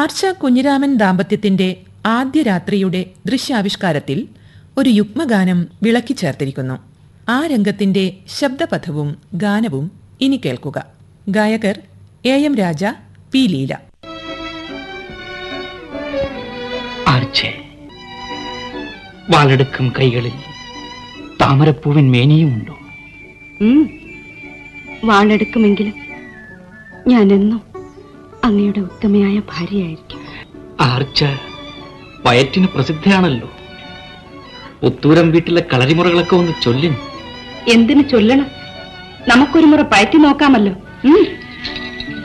ആർച്ച കുഞ്ഞിരാമൻ ദാമ്പത്യത്തിന്റെ ആദ്യ രാത്രിയുടെ ദൃശ്യാവിഷ്കാരത്തിൽ ഒരു യുഗ്മഗാനം വിളക്കി ചേർത്തിരിക്കുന്നു ആ രംഗത്തിന്റെ ശബ്ദപഥവും ഗാനവും ഇനി കേൾക്കുക ഗായകർ A M Raja P Leela ആർച്ചേ വാളെടുക്കും കൈകളിൽ താമരപ്പൂവിൻ മേനിയുമുണ്ടോ ഉം. വാളെടുക്കുമെങ്കിലും ഞാൻ എന്നും അങ്ങയുടെ ഉത്തമയായ ഭാര്യയായിരിക്കും ആർച്ച വയറ്റിന് പ്രസിദ്ധയാണല്ലോ പുത്തൂരം വീട്ടിലെ കളരിമുറകളൊക്കെ ഒന്ന് ചൊല്ലിൻ എന്തിനു ചൊല്ലണം നമുക്കൊരു മുറ പയറ്റി നോക്കാമല്ലോ ഉം.